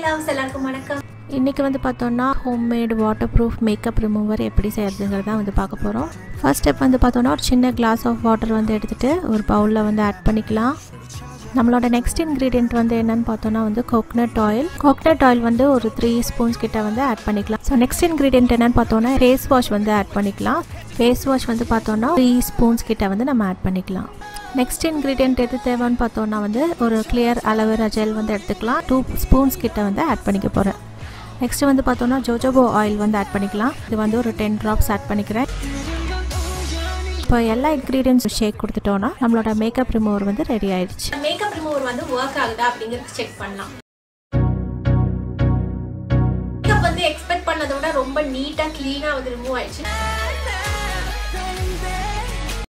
loves எல்லாருக்கும் வணக்கம் இன்றைக்கி வந்து பார்த்தோன்னா homemade waterproof makeup remover எப்படி செய்கிறதுங்கிறது தான் வந்து பார்க்க போகிறோம் ஃபர்ஸ்ட் ஸ்டெப் வந்து பார்த்தோன்னா ஒரு சின்ன கிளாஸ் ஆஃப் வாட்டர் வந்து எடுத்துகிட்டு ஒரு பவுலில் வந்து ஆட் பண்ணிக்கலாம் நம்மளோட நெக்ஸ்ட் இன்க்ரீடியன்ட் வந்து என்னன்னு பார்த்தோன்னா வந்து கோக்னட் ஆயில் கோக்னட் ஆயில் வந்து ஒரு த்ரீ ஸ்பூன்ஸ் கிட்ட வந்து ஆட் பண்ணிக்கலாம் ஸோ நெக்ஸ்ட் இன்க்ரீடியன்ட் என்னன்னு பார்த்தோன்னா ஃபேஸ் வாஷ் வந்து ஆட் பண்ணிக்கலாம் ஃபேஸ் வாஷ் வந்து பார்த்தோன்னா த்ரீ ஸ்பூன்ஸ் கிட்ட வந்து நம்ம ஆட் பண்ணிக்கலாம் நெக்ஸ்ட் இன்க்ரீடியன்ட் எது தேவைன்னு பார்த்தோன்னா வந்து ஒரு கிளியர் அலோவேரா ஜெல் வந்து எடுத்துக்கலாம் டூ ஸ்பூன்ஸ் கிட்ட வந்து ஆட் பண்ணிக்க போகிறேன் நெக்ஸ்ட் வந்து பார்த்தோன்னா ஜோஜோபோ ஆயில் வந்து ஆட் பண்ணிக்கலாம் இது வந்து ஒரு டென் ட்ராப்ஸ் ஆட் பண்ணிக்கிறேன் இப்போ எல்லா இன்க்ரீடியன்ஸ் ஷேக் கொடுத்துட்டோன்னா நம்மளோட மேக்கப் ரிமூவர் வந்து ரெடி ஆயிடுச்சு மேக்கப் ரிமூவர் வந்து ஒர்க் ஆகுதா அப்படிங்கிறது செக் பண்ணலாம் மேக்கப் வந்து எக்ஸ்பெக்ட் பண்ணதை விட ரொம்ப நீட்டாக க்ளீனாக வந்து ரிமூவ் ஆயிடுச்சு